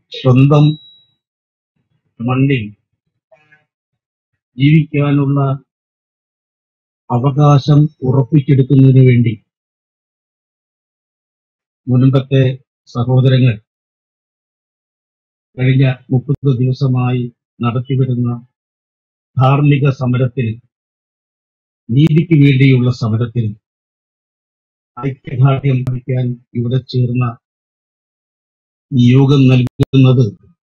സ്വന്തം മണ്ണിൽ ജീവിക്കാനുള്ള അവകാശം ഉറപ്പിച്ചെടുക്കുന്നതിന് വേണ്ടി മുൻപത്തെ സഹോദരങ്ങൾ കഴിഞ്ഞ മുപ്പത് ദിവസമായി നടത്തിവരുന്ന ധാർമ്മിക സമരത്തിൽ നീതിക്ക് വേണ്ടിയുള്ള സമരത്തിൽ ഐക്യദാർഢ്യം പഠിക്കാൻ ഇവിടെ ചേർന്ന ഈ യോഗം നൽകുന്നത്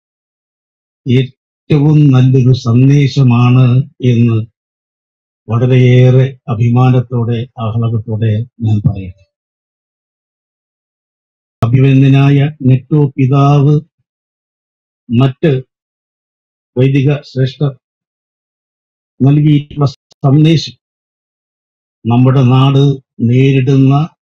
ഏറ്റവും നല്ലൊരു സന്ദേശമാണ് എന്ന് വളരെയേറെ അഭിമാനത്തോടെ ആഹ്ലാദത്തോടെ ഞാൻ പറയട്ടെ അഭിമന്യനായ നെറ്റോ പിതാവ് മറ്റ് വൈദിക ശ്രേഷ്ഠർ നൽകിയിട്ടുള്ള സന്ദേശം നമ്മുടെ നാട് നേരിടുന്ന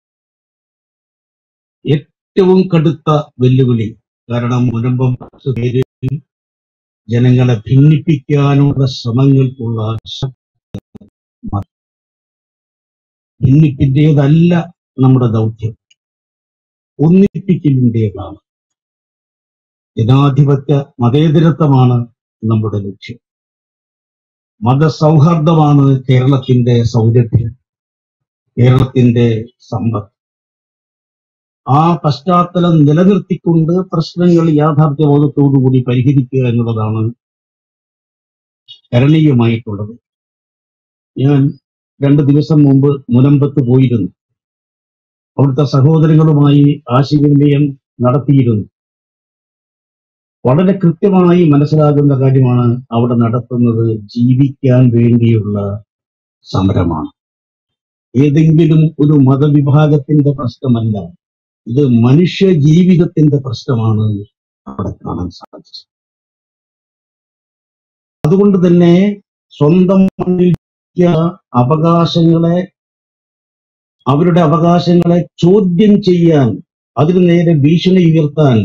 ഏറ്റവും കടുത്ത വെല്ലുവിളി കാരണം മുനമ്പം പത്ത് പേര് ജനങ്ങളെ ഭിന്നിപ്പിക്കാനുള്ള ശ്രമങ്ങൾക്കുള്ള ശക്തി ഭിന്നിപ്പിന്റേതല്ല നമ്മുടെ ദൗത്യം ഒന്നിപ്പിക്കലിന്റേതാണ് ജനാധിപത്യ മതേതരത്വമാണ് നമ്മുടെ ലക്ഷ്യം മതസൗഹാർദ്ദമാണ് കേരളത്തിന്റെ സൗരഭ്യം കേരളത്തിന്റെ സമ്പത്ത് ആ പശ്ചാത്തലം നിലനിർത്തിക്കൊണ്ട് പ്രശ്നങ്ങൾ യാഥാർത്ഥ്യബോധത്തോടുകൂടി പരിഹരിക്കുക എന്നുള്ളതാണ് കരണീയമായിട്ടുള്ളത് ഞാൻ രണ്ട് ദിവസം മുമ്പ് മുനമ്പത്ത് പോയിരുന്നു അവിടുത്തെ സഹോദരങ്ങളുമായി ആശയവിനിമയം നടത്തിയിരുന്നു വളരെ കൃത്യമായി മനസ്സിലാകുന്ന കാര്യമാണ് അവിടെ നടത്തുന്നത് ജീവിക്കാൻ വേണ്ടിയുള്ള സമരമാണ് ഏതെങ്കിലും ഒരു മതവിഭാഗത്തിന്റെ പ്രശ്നമല്ല ഇത് മനുഷ്യ ജീവിതത്തിന്റെ പ്രശ്നമാണ് അവിടെ കാണാൻ സാധിച്ചത് അതുകൊണ്ട് തന്നെ സ്വന്തം മണ്ണിൽ അവകാശങ്ങളെ അവരുടെ അവകാശങ്ങളെ ചോദ്യം ചെയ്യാൻ അതിനു നേരെ ഭീഷണി ഉയർത്താൻ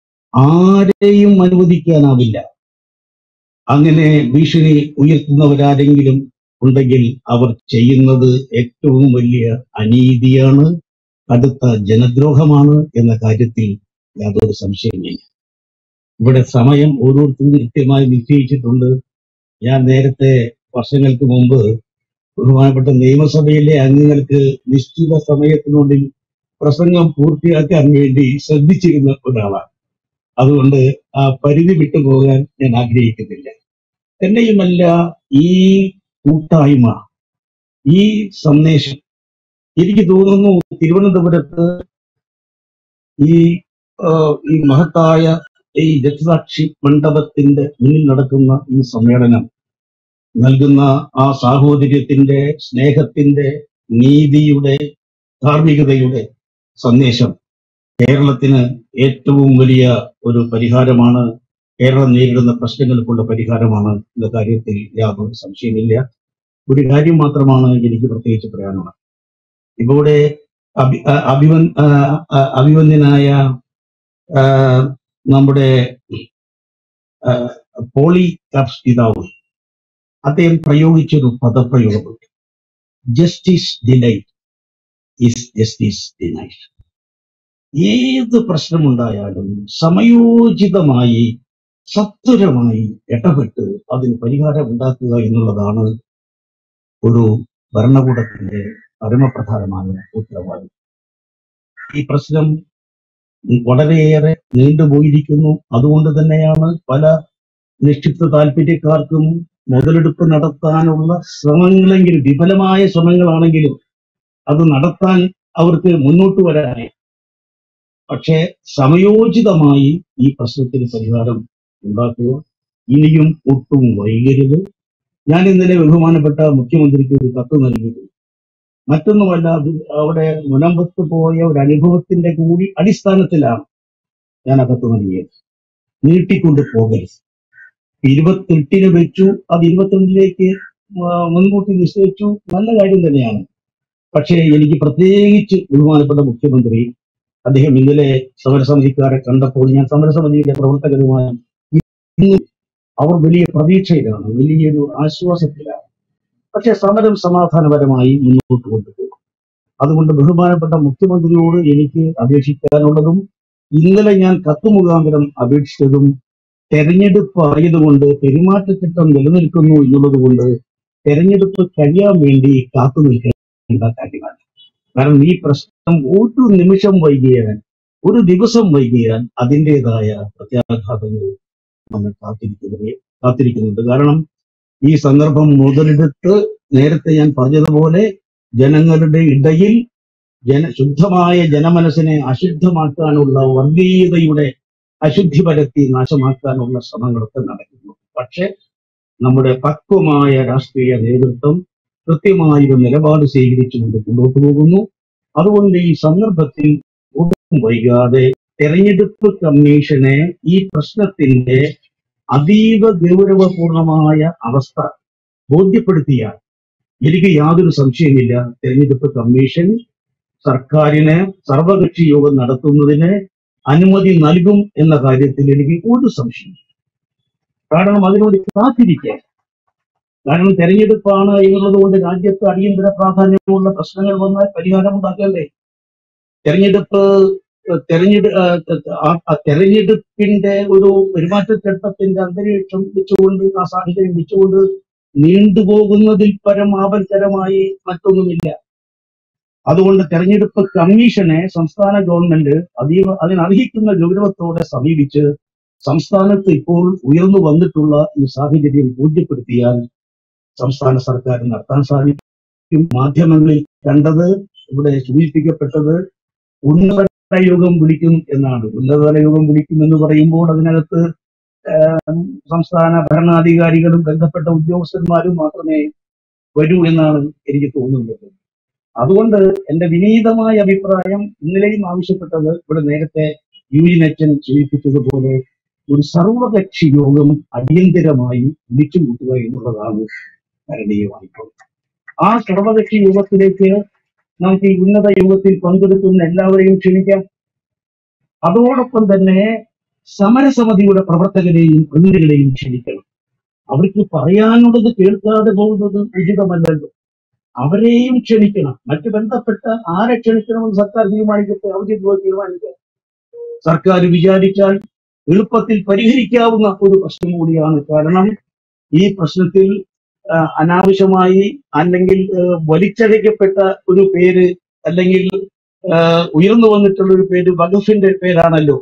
ആരെയും അനുവദിക്കാനാവില്ല അങ്ങനെ ഭീഷണി ഉയർത്തുന്നവരാരെങ്കിലും ഉണ്ടെങ്കിൽ അവർ ചെയ്യുന്നത് ഏറ്റവും വലിയ അനീതിയാണ് കടുത്ത ജനദ്രോഹമാണ് എന്ന കാര്യത്തിൽ യാതൊരു സംശയമില്ല ഇവിടെ സമയം ഓരോരുത്തരും കൃത്യമായി നിശ്ചയിച്ചിട്ടുണ്ട് ഞാൻ നേരത്തെ വർഷങ്ങൾക്ക് മുമ്പ് ബഹുമാനപ്പെട്ട നിയമസഭയിലെ അംഗങ്ങൾക്ക് നിശ്ചിത സമയത്തിനുള്ളിൽ പ്രസംഗം പൂർത്തിയാക്കാൻ വേണ്ടി ശ്രദ്ധിച്ചിരുന്ന ഒരാളാണ് അതുകൊണ്ട് ആ പരിധി വിട്ടുപോകാൻ ഞാൻ ആഗ്രഹിക്കുന്നില്ല തന്നെയുമല്ല ഈ കൂട്ടായ്മ ഈ സന്ദേശം എനിക്ക് തോന്നുന്നു തിരുവനന്തപുരത്ത് ഈ ആ, ഈ മഹത്തായ ഈ രക്തസാക്ഷി മണ്ഡപത്തിന്റെ മുന്നിൽ നടക്കുന്ന ഈ സമ്മേളനം നൽകുന്ന ആ സാഹോദര്യത്തിന്റെ സ്നേഹത്തിന്റെ നീതിയുടെ ധാർമ്മികതയുടെ സന്ദേശം കേരളത്തിന് ഏറ്റവും വലിയ ഒരു പരിഹാരമാണ് കേരളം നേരിടുന്ന പ്രശ്നങ്ങൾക്കുള്ള പരിഹാരമാണ് എന്ന കാര്യത്തിൽ യാതൊരു സംശയമില്ല ഒരു കാര്യം മാത്രമാണ് എനിക്ക് പ്രത്യേകിച്ച് പറയാനുള്ളത് ഇപ്പൊ ഇവിടെ അഭി അ- അഭിമൻ ആ, ആ, അഭിമന്യനായ ആ, നമ്മുടെ ആ, പോളി കാപ്സ് പിതാവ് അദ്ദേഹം പ്രയോഗിച്ചൊരു പദപ്രയോഗമുണ്ട് justice delayed is justice denied ഏത് പ്രശ്നമുണ്ടായാലും സമയോചിതമായി സത്വരമായി ഇടപെട്ട് അതിന് പരിഹാരം ഉണ്ടാക്കുക എന്നുള്ളതാണ് ഒരു ഭരണകൂടത്തിന്റെ പരമപ്രധാനമായ ഉത്തരവാദിത്വം ഈ പ്രശ്നം വളരെയേറെ നീണ്ടുപോയിരിക്കുന്നു അതുകൊണ്ട് തന്നെയാണ് പല നിക്ഷിപ്ത താല്പര്യക്കാർക്കും മുതലെടുപ്പ് നടത്താനുള്ള ശ്രമങ്ങളെങ്കിലും വിഫലമായ ശ്രമങ്ങളാണെങ്കിലും അത് നടത്താൻ അവർക്ക് മുന്നോട്ട് വരാനായി പക്ഷേ സമയോചിതമായി ഈ പ്രശ്നത്തിന് പരിഹാരം ഉണ്ടാക്കുക ഇനിയും ഒട്ടും വൈകരുത് ഞാൻ ഇന്നലെ ബഹുമാനപ്പെട്ട മുഖ്യമന്ത്രിക്ക് ഒരു കത്ത് നൽകിയിരുന്നു മറ്റൊന്നുമല്ല അത് അവിടെ മുനമ്പത്ത് പോയ ഒരു അനുഭവത്തിന്റെ കൂടി അടിസ്ഥാനത്തിലാണ് ഞാൻ ആ കത്ത് നൽകിയത് നീട്ടിക്കൊണ്ട് പോകരുത് ഇരുപത്തെട്ടിന് വെച്ചു അത് ഇരുപത്തിരണ്ടിലേക്ക് ആ, മുൻകൂട്ടി നിശ്ചയിച്ചു നല്ല കാര്യം തന്നെയാണ് പക്ഷേ എനിക്ക് പ്രത്യേകിച്ച് ബഹുമാനപ്പെട്ട മുഖ്യമന്ത്രി അദ്ദേഹം ഇന്നലെ സമരസമിതിക്കാരെ കണ്ടപ്പോൾ ഞാൻ സമരസമിതിയുടെ പ്രവർത്തകരുമായി ഇന്ന് അവർ വലിയ പ്രതീക്ഷയിലാണ് വലിയൊരു ആശ്വാസത്തിലാണ് പക്ഷേ സമരം സമാധാനപരമായി മുന്നോട്ട് കൊണ്ടുപോകും അതുകൊണ്ട് ബഹുമാനപ്പെട്ട മുഖ്യമന്ത്രിയോട് എനിക്ക് അപേക്ഷിക്കാനുള്ളതും ഇന്നലെ ഞാൻ കത്ത് മുഖാന്തരം അപേക്ഷിച്ചതും തെരഞ്ഞെടുപ്പ് ആയതുകൊണ്ട് പെരുമാറ്റച്ചട്ടം നിലനിൽക്കുന്നു എന്നുള്ളത് കൊണ്ട് തെരഞ്ഞെടുപ്പ് കഴിയാൻ വേണ്ടി കാത്തു നിൽക്കേണ്ട കാര്യമാണ് കാരണം ഈ പ്രശ്നം ഒരു നിമിഷം വൈകിയാൽ ഒരു ദിവസം വൈകിയാൽ അതിൻ്റെതായ പ്രത്യാഘാതങ്ങൾ നമ്മൾ കാത്തിരിക്കുന്നത് കാത്തിരിക്കുന്നുണ്ട് കാരണം ഈ സന്ദർഭം മുതലെടുത്ത് നേരത്തെ ഞാൻ പറഞ്ഞതുപോലെ ജനങ്ങളുടെ ഇടയിൽ ജന ശുദ്ധമായ ജനമനസ്സിനെ അശുദ്ധമാക്കാനുള്ള വർഗീയതയുടെ അശുദ്ധി പരത്തി നാശമാക്കാനുള്ള ശ്രമങ്ങളൊക്കെ നടക്കുന്നു പക്ഷെ നമ്മുടെ പക്വമായ രാഷ്ട്രീയ നേതൃത്വം കൃത്യമായൊരു നിലപാട് സ്വീകരിച്ചുകൊണ്ട് മുന്നോട്ട് പോകുന്നു അതുകൊണ്ട് ഈ സന്ദർഭത്തിൽ ഒട്ടും വൈകാതെ തെരഞ്ഞെടുപ്പ് കമ്മീഷനെ ഈ പ്രശ്നത്തിന്റെ അതീവ ഗൗരവപൂർണമായ അവസ്ഥ ബോധ്യപ്പെടുത്തിയാൽ എനിക്ക് യാതൊരു സംശയമില്ല തെരഞ്ഞെടുപ്പ് കമ്മീഷൻ സർക്കാരിന് സർവകക്ഷി യോഗം നടത്തുന്നതിന് അനുമതി നൽകും എന്ന കാര്യത്തിൽ എനിക്ക് ഒരു സംശയം കാരണം അതിനോട് കാത്തിരിക്കാൻ കാരണം തെരഞ്ഞെടുപ്പാണ് എന്നുള്ളത് കൊണ്ട് രാജ്യത്ത് അടിയന്തര പ്രാധാന്യമുള്ള പ്രശ്നങ്ങൾ വന്നാൽ പരിഹാരം ഉണ്ടാക്കണ്ടേ തെരഞ്ഞെടുപ്പ് ഏഹ്, തെരഞ്ഞെടു ഏഹ്, ആ- ആ തെരഞ്ഞെടുപ്പിന്റെ ഒരു പെരുമാറ്റച്ചട്ടത്തിന്റെ അന്തരീക്ഷം വെച്ചുകൊണ്ട് ആ സാഹചര്യം വെച്ചുകൊണ്ട് നീണ്ടുപോകുന്നതിൽ പരം ആപൽക്കരമായി മറ്റൊന്നുമില്ല അതുകൊണ്ട് തെരഞ്ഞെടുപ്പ് കമ്മീഷനെ സംസ്ഥാന ഗവൺമെന്റ് അതീവ അതിനർഹിക്കുന്ന ഗൗരവത്തോടെ സമീപിച്ച് സംസ്ഥാനത്ത് ഇപ്പോൾ ഉയർന്നു വന്നിട്ടുള്ള ഈ സാഹചര്യം ബോധ്യപ്പെടുത്തിയാൽ സംസ്ഥാന സർക്കാർ നടത്താൻ സാധിക്കും മാധ്യമങ്ങളിൽ കണ്ടത് ഇവിടെ സൂചിപ്പിക്കപ്പെട്ടത് ഉന്നതതല യോഗം വിളിക്കും എന്നാണ് ഉന്നതതല യോഗം വിളിക്കും എന്ന് പറയുമ്പോൾ അതിനകത്ത് ഏഹ്, സംസ്ഥാന ഭരണാധികാരികളും ബന്ധപ്പെട്ട ഉദ്യോഗസ്ഥന്മാരും മാത്രമേ വരൂ എന്നാണ് എനിക്ക് തോന്നുന്നത് അതുകൊണ്ട് എന്റെ വിനീതമായ അഭിപ്രായം ഇന്നലെയും ആവശ്യപ്പെട്ടത് ഇവിടെ നേരത്തെ യുജിനച്ചൻ സൂചിപ്പിച്ചതുപോലെ ഒരു സർവകക്ഷി യോഗം അടിയന്തിരമായി വിളിച്ചു കൂട്ടുക എന്നുള്ളതാണ് കരണീയമായിട്ടുള്ളത് ആ സർവകക്ഷി യോഗത്തിലേക്ക് നമുക്ക് ഈ ഉന്നത യോഗത്തിൽ പങ്കെടുക്കുന്ന എല്ലാവരെയും ക്ഷണിക്കാം അതോടൊപ്പം തന്നെ സമരസമിതിയുടെ പ്രവർത്തകരെയും പ്രതിനിധികളെയും ക്ഷണിക്കണം അവർക്ക് പറയാനുള്ളത് കേൾക്കാതെ പോകുന്നത് ഉചിതമല്ലല്ലോ അവരെയും ക്ഷണിക്കണം മറ്റു ബന്ധപ്പെട്ട ആരെ ക്ഷണിക്കണമെന്ന് സർക്കാർ തീരുമാനിക്കട്ടെ ഔദ്യോഗികമായി തീരുമാനിക്കാം സർക്കാർ വിചാരിച്ചാൽ എളുപ്പത്തിൽ പരിഹരിക്കാവുന്ന ഒരു പ്രശ്നം കൂടിയാണ് കാരണം ഈ പ്രശ്നത്തിൽ ആ, അനാവശ്യമായി അല്ലെങ്കിൽ ആ, വലിച്ചഴക്കപ്പെട്ട ഒരു പേര് അല്ലെങ്കിൽ ആ, ഉയർന്നു വന്നിട്ടുള്ള ഒരു പേര് വഖഫിന്റെ പേരാണല്ലോ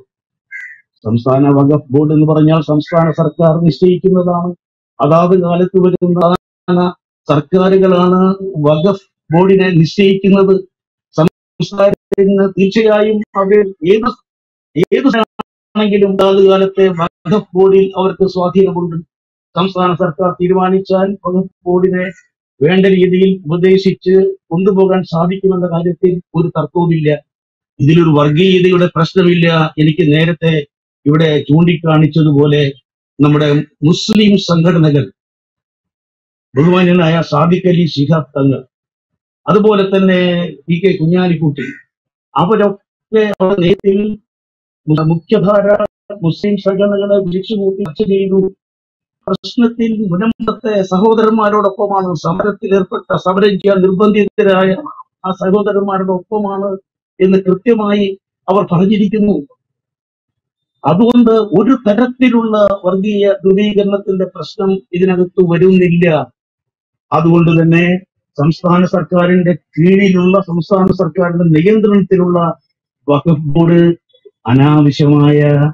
സംസ്ഥാന വഖഫ് ബോർഡ് എന്ന് പറഞ്ഞാൽ സംസ്ഥാന സർക്കാർ നിശ്ചയിക്കുന്നതാണ് അതാത് കാലത്ത് വരുന്ന സർക്കാരുകളാണ് വഖഫ് ബോർഡിനെ നിശ്ചയിക്കുന്നത് സംസ്ഥാനത്തിന് തീർച്ചയായും അവർ ഏത് ഏത് ആണെങ്കിലും അതാത് കാലത്തെ വഖഫ് ബോർഡിൽ അവർക്ക് സ്വാധീനമുണ്ട് സംസ്ഥാന സർക്കാർ തീരുമാനിച്ചാൽ വഖഫ് ബോർഡിനെ വേണ്ട രീതിയിൽ ഉപദേശിച്ച് കൊണ്ടുപോകാൻ സാധിക്കുമെന്ന കാര്യത്തിൽ ഒരു തർക്കവുമില്ല ഇതിലൊരു വർഗീയതയുടെ പ്രശ്നമില്ല എനിക്ക് നേരത്തെ ഇവിടെ ചൂണ്ടിക്കാണിച്ചതുപോലെ നമ്മുടെ മുസ്ലിം സംഘടനകൾ ബഹുമാന്യനായ സാദിഖ് അലി ശിഹാബ് തങ്ങൾ അതുപോലെ തന്നെ പി കെ കുഞ്ഞാലിക്കുട്ടി അവരൊക്കെ അവരുടെ നേതൃത്വത്തിൽ മു- മുഖ്യധാര മുസ്ലിം സംഘടനകളെ വിളിച്ചു കൂട്ടി ചർച്ച ചെയ്തു പ്രശ്നത്തിൽ മുനമ്പത്തെ സഹോദരന്മാരോടൊപ്പമാണ് സമരത്തിൽ ഏർപ്പെട്ട സമരം ചെയ്യാൻ നിർബന്ധിതരായ ആ സഹോദരന്മാരുടെ ഒപ്പമാണ് എന്ന് കൃത്യമായി അവർ പറഞ്ഞിരിക്കുന്നു അതുകൊണ്ട് ഒരു തരത്തിലുള്ള വർഗീയ ധ്രുവീകരണത്തിന്റെ പ്രശ്നം ഇതിനകത്ത് വരുന്നില്ല അതുകൊണ്ട് തന്നെ സംസ്ഥാന സർക്കാരിന്റെ കീഴിലുള്ള സംസ്ഥാന സർക്കാരിന്റെ നിയന്ത്രണത്തിലുള്ള വഖഫ് ബോർഡ് അനാവശ്യമായ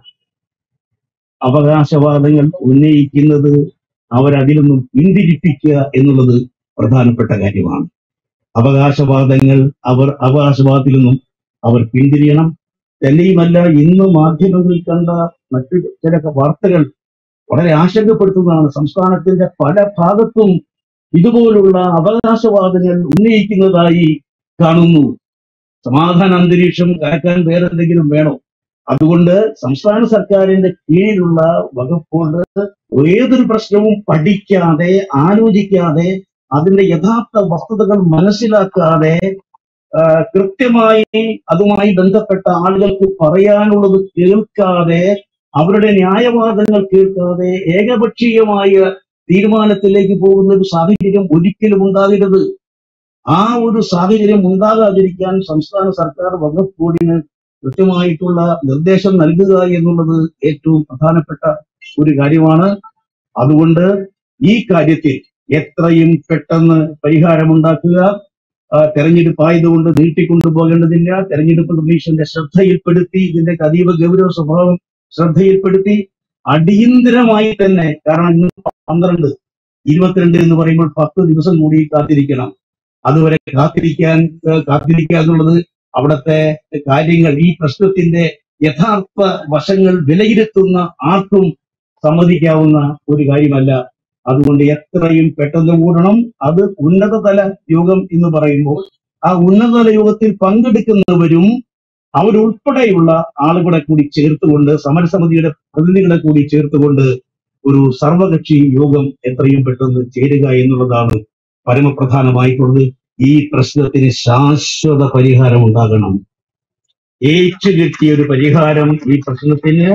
അവകാശവാദങ്ങൾ ഉന്നയിക്കുന്നത് അവരതിൽ നിന്നും പിന്തിരിപ്പിക്കുക എന്നുള്ളത് പ്രധാനപ്പെട്ട കാര്യമാണ് അവകാശവാദങ്ങൾ അവർ അവകാശവാദത്തിൽ നിന്നും അവർ പിന്തിരിയണം തന്നെയുമല്ല ഇന്ന് മാധ്യമങ്ങളിൽ കണ്ട മറ്റു ചില വാർത്തകൾ വളരെ ആശങ്കപ്പെടുത്തുന്നതാണ് സംസ്ഥാനത്തിന്റെ പല ഭാഗത്തും ഇതുപോലുള്ള അവകാശവാദങ്ങൾ ഉന്നയിക്കുന്നതായി കാണുന്നു സമാധാന അന്തരീക്ഷം കാക്കാൻ വേറെ എന്തെങ്കിലും വേണോ അതുകൊണ്ട് സംസ്ഥാന സർക്കാരിന്റെ കീഴിലുള്ള വകുപ്പ് ബോർഡ് ഏതൊരു പ്രശ്നവും പഠിക്കാതെ ആലോചിക്കാതെ അതിന്റെ യഥാർത്ഥ വസ്തുതകൾ മനസ്സിലാക്കാതെ ആ, കൃത്യമായി അതുമായി ബന്ധപ്പെട്ട ആളുകൾക്ക് പറയാനുള്ളത് കേൾക്കാതെ അവരുടെ ന്യായവാദങ്ങൾ കേൾക്കാതെ ഏകപക്ഷീയമായ തീരുമാനത്തിലേക്ക് പോകുന്ന ഒരു സാഹചര്യം ഒരിക്കലും ഉണ്ടാകരുത് ആ ഒരു സാഹചര്യം ഉണ്ടാകാതിരിക്കാൻ സംസ്ഥാന സർക്കാർ വകുപ്പ് ബോർഡിന് കൃത്യമായിട്ടുള്ള നിർദ്ദേശം നൽകുക എന്നുള്ളത് ഏറ്റവും പ്രധാനപ്പെട്ട ഒരു കാര്യമാണ് അതുകൊണ്ട് ഈ കാര്യത്തിൽ എത്രയും പെട്ടെന്ന് പരിഹാരമുണ്ടാക്കുക ആ, തെരഞ്ഞെടുപ്പ് ആയതുകൊണ്ട് നീട്ടിക്കൊണ്ടുപോകേണ്ടതില്ല തെരഞ്ഞെടുപ്പ് കമ്മീഷന്റെ ശ്രദ്ധയിൽപ്പെടുത്തി ഇതിന്റെ അതീവ ഗൗരവ സ്വഭാവം ശ്രദ്ധയിൽപ്പെടുത്തി അടിയന്തരമായി തന്നെ കാരണം ഇന്ന് പന്ത്രണ്ട് ഇരുപത്തിരണ്ട് എന്ന് പറയുമ്പോൾ പത്ത് ദിവസം കൂടി കാത്തിരിക്കണം അതുവരെ കാത്തിരിക്കാൻ ഏഹ് കാത്തിരിക്കുക എന്നുള്ളത് അവിടുത്തെ കാര്യങ്ങൾ ഈ പ്രശ്നത്തിന്റെ യഥാർത്ഥ വശങ്ങൾ വിലയിരുത്തുന്ന ആർക്കും സമ്മതിക്കാവുന്ന ഒരു കാര്യമല്ല അതുകൊണ്ട് എത്രയും പെട്ടെന്ന് കൂടണം അത് ഉന്നതതല യോഗം എന്ന് പറയുമ്പോൾ ആ ഉന്നതതല യോഗത്തിൽ പങ്കെടുക്കുന്നവരും അവരുൾപ്പെടെയുള്ള ആളുകളെ കൂടി ചേർത്തുകൊണ്ട് സമരസമിതിയുടെ പ്രതിനിധികളെ കൂടി ചേർത്തുകൊണ്ട് ഒരു സർവകക്ഷി യോഗം എത്രയും പെട്ടെന്ന് ചേരുക എന്നുള്ളതാണ് പരമപ്രധാനമായിട്ടുള്ളത് ഈ പ്രശ്നത്തിന് ശാശ്വത പരിഹാരം ഉണ്ടാകണം ഏച്ചു കിട്ടിയ ഒരു പരിഹാരം ഈ പ്രശ്നത്തിന്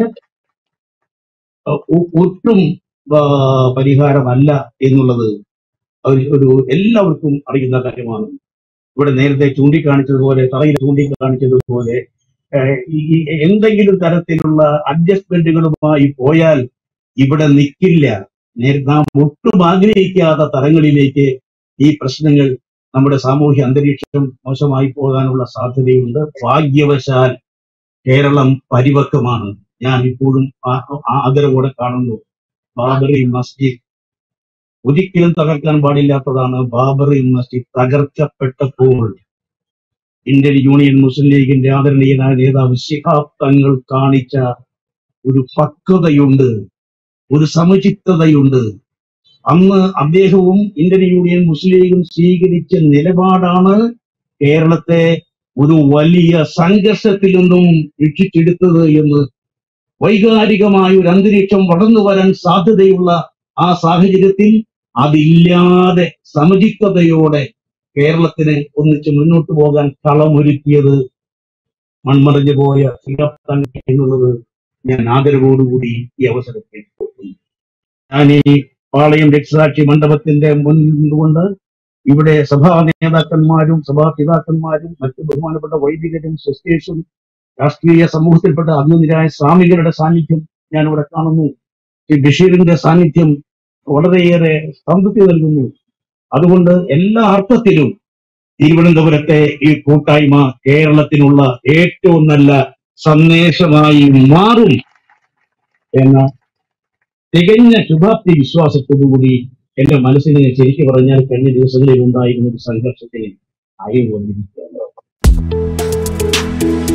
ഒ- ഒട്ടും ആ, പരിഹാരമല്ല എന്നുള്ളത് ഒരു ഒരു എല്ലാവർക്കും അറിയുന്ന കാര്യമാണ് ഇവിടെ നേരത്തെ ചൂണ്ടിക്കാണിച്ചതുപോലെ തറയിൽ ചൂണ്ടിക്കാണിച്ചതുപോലെ ഏഹ്, ഈ ഈ എന്തെങ്കിലും തരത്തിലുള്ള അഡ്ജസ്റ്റ്മെന്റുകളുമായി പോയാൽ ഇവിടെ നിൽക്കില്ല നേരെ നാം ഒട്ടും ആഗ്രഹിക്കാത്ത തലങ്ങളിലേക്ക് ഈ പ്രശ്നങ്ങൾ നമ്മുടെ സാമൂഹ്യ അന്തരീക്ഷം മോശമായി പോകാനുള്ള സാധ്യതയുണ്ട് ഭാഗ്യവശാൽ കേരളം പരിപക്വമാണ് ഞാൻ ഇപ്പോഴും ആ- ആ- ആദരവോടെ കാണുന്നു ബാബറി മസ്ജിദ് ഒരിക്കലും തകർക്കാൻ പാടില്ലാത്തതാണ് ബാബറി മസ്ജിദ് തകർക്കപ്പെട്ടപ്പോൾ ഇന്ത്യൻ യൂണിയൻ മുസ്ലിം ലീഗിന്റെ ആദരണീയനായ നേതാവ് ശിഹാബ് തങ്ങൾ കാണിച്ച ഒരു പക്വതയുണ്ട് ഒരു സമചിത്തതയുണ്ട് അന്ന് അദ്ദേഹവും ഇന്ത്യൻ യൂണിയൻ മുസ്ലിം ലീഗും സ്വീകരിച്ച നിലപാടാണ് കേരളത്തെ ഒരു വലിയ സംഘർഷത്തിൽ നിന്നും രക്ഷിച്ചെടുത്തത് എന്ന് വൈകാരികമായ ഒരു അന്തരീക്ഷം വളർന്നു വരാൻ സാധ്യതയുള്ള ആ സാഹചര്യത്തിൽ അതില്ലാതെ സമചിത്തതയോടെ കേരളത്തിന് ഒന്നിച്ച് മുന്നോട്ട് പോകാൻ കളമൊരുക്കിയത് മൺമറഞ്ഞു പോയ സിംഗപ്പൻ എന്നുള്ളത് ഞാൻ ആദരവോടുകൂടി ഈ അവസരത്തിൽ ഓർക്കുന്നു. ഞാൻ ഈ പാളയം രക്തസാക്ഷി മണ്ഡപത്തിന്റെ മുൻകൊണ്ട് ഇവിടെ സഭാ നേതാക്കന്മാരും സഭാ പിതാക്കന്മാരും മറ്റു ബഹുമാനപ്പെട്ട വൈദികരും സിസ്റ്റേഴ്സും രാഷ്ട്രീയ സമൂഹത്തിൽപ്പെട്ട അഭിനന്ദരായ സ്വാമികളുടെ സാന്നിധ്യം ഞാൻ ഇവിടെ കാണുന്നു ശ്രീ ബഷീറിന്റെ സാന്നിധ്യം വളരെയേറെ സംതൃപ്തി നൽകുന്നു അതുകൊണ്ട് എല്ലാ അർത്ഥത്തിലും തിരുവനന്തപുരത്തെ ഈ കൂട്ടായ്മ കേരളത്തിനുള്ള ഏറ്റവും നല്ല സന്ദേശമായി മാറും എന്ന തികഞ്ഞ ശുഭാപ്തി വിശ്വാസത്തോടുകൂടി എന്റെ മനസ്സിനെ ശരിക്കു പറഞ്ഞാൽ കഴിഞ്ഞ ദിവസങ്ങളിൽ ഉണ്ടായിരുന്ന ഒരു സംഘർഷത്തിന് അയവ് വന്നിരിക്കുകയാണ്